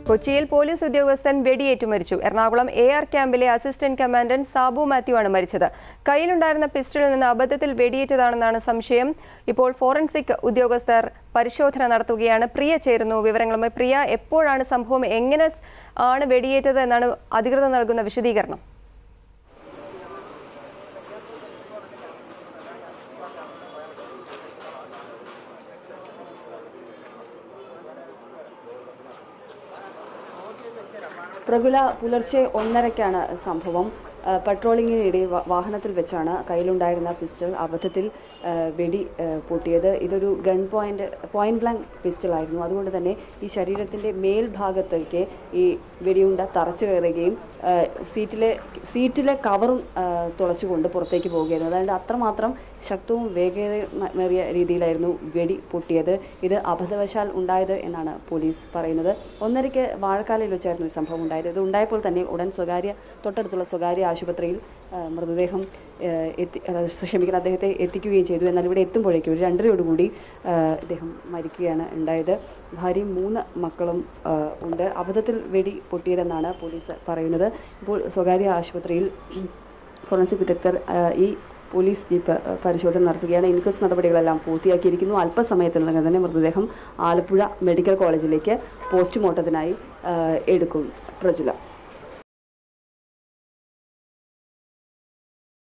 കൊച്ചിയിൽ പോലീസ് ഉദ്യോഗസ്ഥൻ വെടിയേറ്റു മരിച്ചു എറണാകുളം എ ആർ ക്യാമ്പിലെ അസിസ്റ്റന്റ് കമാൻഡന്റ് സാബു മാത്യു ആണ് മരിച്ചത് കയ്യിലുണ്ടായിരുന്ന പിസ്റ്റളിൽ നിന്ന് അബദ്ധത്തിൽ വെടിയേറ്റതാണെന്നാണ് സംശയം ഇപ്പോൾ ഫോറൻസിക് ഉദ്യോഗസ്ഥർ പരിശോധന നടത്തുകയാണ് പ്രിയ ചേരുന്നു വിവരങ്ങളുമായി പ്രിയ എപ്പോഴാണ് സംഭവം എങ്ങനെ ആണ് വെടിയേറ്റത് എന്നാണ് അധികൃതർ നൽകുന്ന വിശദീകരണം പ്രഗുല പുലർച്ചെ ഒന്നരയ്ക്കാണ് സംഭവം ആ, പട്രോളിങ്ങിനിടെ വ- വാഹനത്തിൽ വെച്ചാണ് കയ്യിലുണ്ടായിരുന്ന പിസ്റ്റൾ അബദ്ധത്തിൽ ആ, വെടി ആ, പൊട്ടിയത് ഇതൊരു gun point point blank pistol ആയിരുന്നു അതുകൊണ്ട് തന്നെ ഈ ശരീരത്തിൻ്റെ മേൽഭാഗത്തേക്ക് ഈ വെടിയുണ്ട തറച്ചു കയറുകയും ആ, സീറ്റിലെ സീറ്റിലെ കവറും ആ, തുളച്ചുകൊണ്ട് പുറത്തേക്ക് പോവുകയായിരുന്നു അതായത് അത്രമാത്രം ശക്തവും വേഗതമേറിയ രീതിയിലായിരുന്നു വെടി പൊട്ടിയത് ഇത് അബദ്ധവശാൽ ഉണ്ടായത് എന്നാണ് പോലീസ് പറയുന്നത് ഒന്നരയ്ക്ക് വാഴക്കാലയിൽ വെച്ചായിരുന്നു ഈ സംഭവം ഉണ്ടായത് ഇത് ഉണ്ടായപ്പോൾ തന്നെ ഉടൻ സ്വകാര്യ തൊട്ടടുത്തുള്ള സ്വകാര്യ ആശുപത്രിയിൽ ആ, മൃതദേഹം ആ, എത്തി അതായത് ക്ഷമിക്കണം അദ്ദേഹത്തെ എത്തിക്കുകയും ചെയ്തു എന്നാൽ ഇവിടെ എത്തുമ്പോഴേക്കും ഒരു രണ്ടരയോടുകൂടി ആ, ഇദ്ദേഹം മരിക്കുകയാണ് ഉണ്ടായത് ഭാര്യയും മൂന്ന് മക്കളും ആ, ഉണ്ട് അബദ്ധത്തിൽ വെടി പൊട്ടിയതെന്നാണ് പോലീസ് പറയുന്നത് ഇപ്പോൾ സ്വകാര്യ ആശുപത്രിയിൽ ഫോറൻസിക് വിദഗ്ധർ ആ, ഈ പോലീസ് ജീപ്പ് ആ, പരിശോധന നടത്തുകയാണ് ഇൻക്വസ്റ്റ് നടപടികളെല്ലാം പൂർത്തിയാക്കിയിരിക്കുന്നു അല്പസമയത്തിനകം തന്നെ മൃതദേഹം ആലപ്പുഴ മെഡിക്കൽ കോളേജിലേക്ക് പോസ്റ്റ്മോർട്ടത്തിനായി ആ, എടുക്കും പ്രജുല